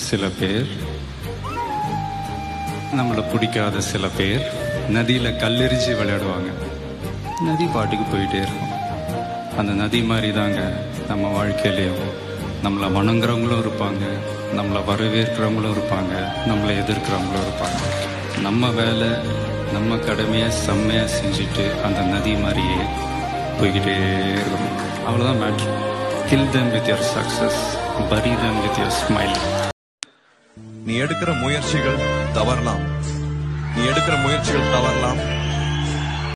சில பேர் நம்மளை பிடிக்காத சில பேர் நதியில் கல்லெறிஞ்சு விளையாடுவாங்க நதி பாட்டுக்கு போயிட்டே இருக்கும் அந்த நதி மாதிரி தாங்க நம்ம வாழ்க்கையிலையும் நம்மளை வணங்குறவங்களும் இருப்பாங்க நம்மளை வரவேற்கிறவங்களும் இருப்பாங்க நம்மளை எதிர்க்கிறவங்களும் இருப்பாங்க நம்ம வேலை நம்ம கடமையை செம்மையாக செஞ்சுட்டு அந்த நதி மாதிரியே போய்கிட்டே இருக்கணும் அவ்வளோதான் மேட்ரு kill them with your success bury them with your smile நீ எடுக்கிற முயற்சிகள் தவறலாம் நீ எடுக்கிற முயற்சிகள் தவறலாம்